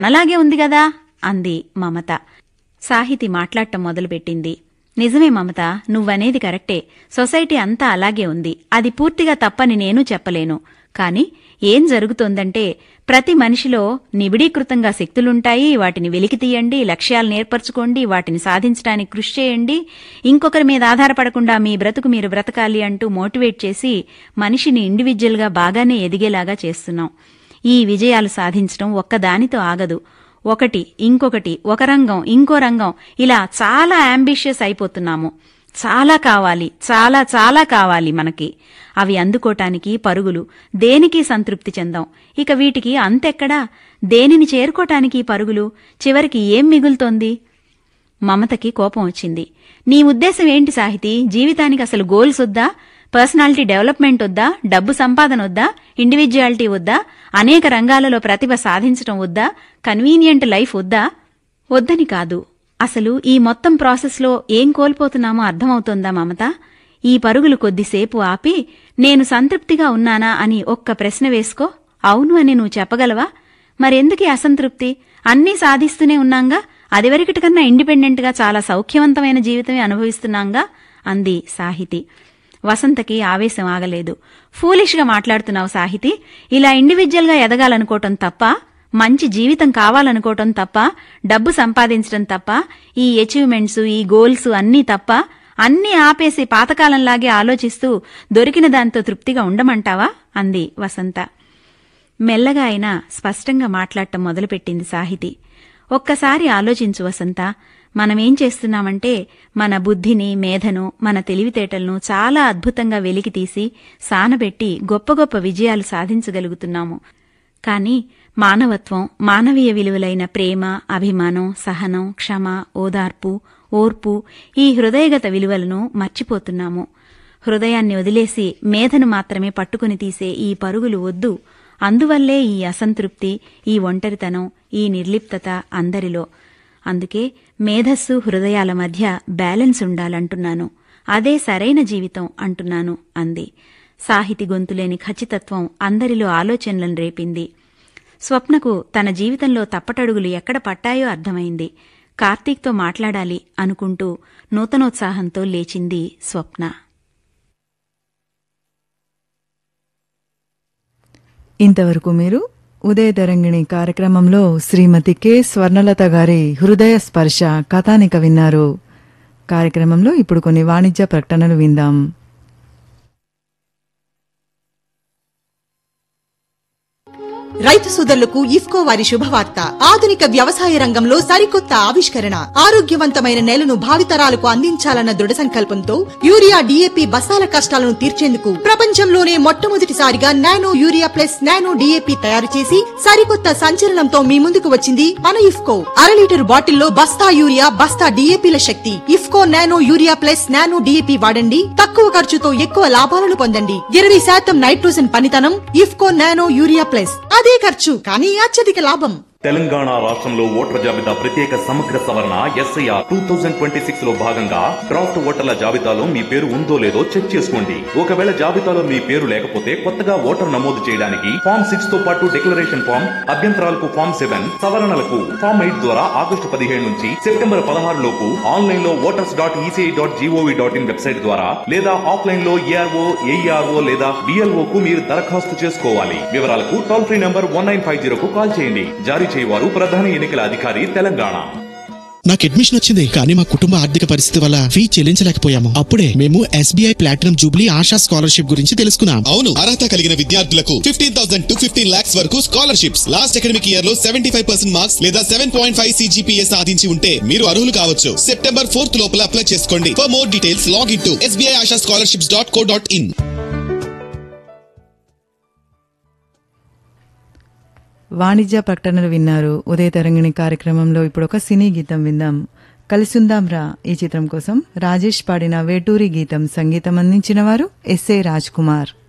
అలాగే ఉంది గదా అంది మమత సాహితి మాట్లాడటం మొదలుపెట్టింది నిజమే మమత నువ్వనేది కరెక్టే సొసైటీ అంతా అలాగే ఉంది అది పూర్తిగా తప్పని నేను చెప్పలేను కాని ఏం జరుగుతోందంటే ప్రతి మనిషిలో నిబిడీకృతంగా శక్తులుంటాయి వాటిని వెలికి తీయండి లక్ష్యాలు నేర్పరచుకోండి వాటిని సాధించడానికి కృషి చేయండి ఇంకొకరి మీద ఆధారపడకుండా మీ బ్రతుకు మీరు బ్రతకాలి అంటూ మోటివేట్ చేసి మనిషిని ఇండివిజువల్గా బాగానే ఎదిగేలాగా చేస్తున్నాం ఈ విజయాలు సాధించడం ఒక్కదానితో ఆగదు ఒకటి ఇంకొకటి ఒక రంగం ఇంకో రంగం ఇలా చాలా అంబిషియస్ అయిపోతున్నాము చాలా కావాలి చాలా చాలా కావాలి మనకి అవి అందుకోటానికి పరుగులు దేనికి సంతృప్తి చెందాం ఇక వీటికి అంతెక్కడా దేనిని చేరుకోటానికి పరుగులు చివరికి ఏం మిగులుతోంది మమతకి కోపం వచ్చింది నీ ఉద్దేశం ఏంటి సాహితీ జీవితానికి అసలు గోల్స్ వద్దా పర్సనాలిటీ డెవలప్మెంట్ వద్దా డబ్బు సంపాదన వద్దా ఇండివిజువాలిటీ వద్దా అనేక రంగాలలో ప్రతిభ సాధించటం వద్దా కన్వీనియంట్ లైఫ్ వద్దా వద్దని కాదు అసలు ఈ మొత్తం ప్రాసెస్లో ఏం కోల్పోతున్నామో అర్థమవుతోందా మమత ఈ పరుగులు కొద్దిసేపు ఆపి నేను సంతృప్తిగా ఉన్నానా అని ఒక్క ప్రశ్న వేసుకో అవును అని నువ్వు చెప్పగలవా మరెందుకీ అసంతృప్తి అన్నీ సాధిస్తూనే ఉన్నాంగా అదివరకటికన్నా ఇండిపెండెంట్గా చాలా సౌఖ్యవంతమైన జీవితమే అనుభవిస్తున్నాంగా అంది సాహితి వసంతకి ఆవేశం ఆగలేదు ఫూలిష్గా మాట్లాడుతున్నావు సాహితి ఇలా ఇండివిజువల్గా ఎదగాలనుకోవటం తప్ప మంచి జీవితం కావాలనుకోవటం తప్ప డబ్బు సంపాదించడం తప్ప ఈ అచీవ్మెంట్స్ ఈ గోల్స్ అన్నీ తప్ప అన్నీ ఆపేసి పాతకాలంలాగే ఆలోచిస్తూ దొరికిన దాంతో తృప్తిగా ఉండమంటావా అంది వసంత మెల్లగా అయినా స్పష్టంగా మాట్లాడటం మొదలుపెట్టింది సాహితి ఒక్కసారి ఆలోచించు వసంత మనమేం చేస్తున్నామంటే మన బుద్ధిని మేధను మన తెలివితేటలను చాలా అద్భుతంగా వెలికితీసి సానబెట్టి గొప్ప గొప్ప విజయాలు సాధించగలుగుతున్నాము కాని మానవత్వం మానవీయ విలువలైన ప్రేమ అభిమానం సహనం క్షమ ఓదార్పు ఓర్పు ఈ హృదయగత విలువలను మర్చిపోతున్నాము హృదయాన్ని వదిలేసి మేధను మాత్రమే పట్టుకుని తీసే ఈ పరుగులు వద్దు అందువల్లే ఈ అసంతృప్తి ఈ ఒంటరితనం ఈ నిర్లిప్తత అందరిలో అందుకే మేధస్సు హృదయాల మధ్య బ్యాలెన్స్ ఉండాలంటున్నాను అదే సరైన జీవితం అంటున్నాను అంది సాహితి గొంతులేని ఖచ్చితత్వం అందరిలో ఆలోచనలను రేపింది స్వప్నకు తన జీవితంలో తప్పటడుగులు ఎక్కడ పట్టాయో అర్థమైంది కార్తీక్తో మాట్లాడాలి అనుకుంటూ నూతనోత్సాహంతో లేచింది స్వప్న ఇంతవరకు మీరు ఉదయతరంగిణి కార్యక్రమంలో శ్రీమతి కె స్వర్ణలత గారి హృదయ స్పర్శ కథానిక విన్నారు కార్యక్రమంలో ఇప్పుడు కొన్ని వాణిజ్య ప్రకటనలు విందాం రైతు సోదరులకు ఇఫ్కో వారి శుభవార్త ఆధునిక వ్యవసాయ రంగంలో సరికొత్త ఆవిష్కరణ ఆరోగ్యవంతమైన నేలను భావితరాలకు అందించాలన్న దృఢ సంకల్పంతో యూరియా డిఏపి బస్తాల కష్టాలను తీర్చేందుకు ప్రపంచంలోనే మొట్టమొదటిసారిగా nano urea plus nano DAP తయారు చేసి సరికొత్త సంచలనంతో మీ ముందుకు వచ్చింది మన ఇఫ్కో అర లీటర్ బాటిల్లో బస్తా యూరియా బస్తా డిఏపిల శక్తి IFFCO nano urea plus nano DAP వాడండి తక్కువ ఖర్చుతో ఎక్కువ లాభాలను పొందండి ఇరవై శాతం నైట్రోజన్ పనితనం ఇఫ్కో నానో యూరియా ప్లస్ అదే ఖర్చు కానీ అత్యధిక లాభం తెలంగాణ రాష్ట్రంలో ఓటర్ల జాబితా ప్రత్యేక సమగ్ర సవరణ SIR two thousand twenty six లో భాగంగా డ్రాఫ్ట్ ఓటర్ల జాబితాలో మీ పేరు ఉందో లేదో చెక్ చేసుకోండి ఒకవేళ జాబితాలో మీ పేరు లేకపోతే కొత్తగా ఓటర్ నమోదు చేయడానికి ఫామ్ సిక్స్ తో పాటు డిక్లరేషన్ ఫామ్ అభ్యంతరాలకు ఫామ్ సెవెన్ సవరణలకు ఫామ్ ఎయిట్ ద్వారా ఆగస్టు పదిహేడు నుంచి సెప్టెంబర్ పదహారు లోపు ఆన్లైన్ లో voters dot ECI dot gov dot in website ద్వారా లేదా ఆఫ్లైన్ లో ఏఆర్ఓ ఏఈఆర్ఓ లేదా బిఎల్ఓ కు మీరు దరఖాస్తు చేసుకోవాలి వివరాలకు toll free number one nine five zero కు కాల్ చేయండి జారీ చేయవారు ప్రధాన ఎన్నికల అధికారి తెలంగాణ నాకు అడ్మిషన్ వచ్చింది కానీ మా కుటుంబ ఆర్థిక పరిస్థితి వల్ల ఫీ చెల్లించలేకపోయాము అప్పుడే మేము SBI platinum jubilee Asha scholarship గురించి తెలుసుకున్నాం అవును అర్హత కలిగిన విద్యార్థులకు fifteen thousand to fifteen lakhs వరకు స్కాలర్షిప్స్ లాస్ట్ అకాడమిక్ ఇయర్ లో సెవెంటీ ఫైవ్ పర్సెంట్ మార్క్స్ లేదా సెవెన్ పాయింట్ ఫైవ్ సిజిపిఏ సాధించి ఉంటే మీరు అర్హులు కావచ్చు సెప్టెంబర్ ఫోర్త్ లోపల అప్లై చేసుకోండి for more details log in to SBI Asha scholarships dot co dot in వాణిజ్య ప్రకటనలు విన్నారు ఉదయతరంగిణి కార్యక్రమంలో ఇప్పుడు ఒక సినీ గీతం విందాం కలిసుందాం రా ఈ చిత్రం కోసం రాజేష్ పాడిన వేటూరి గీతం సంగీతం అందించిన వారు ఎస్ఏ రాజ్ కుమార్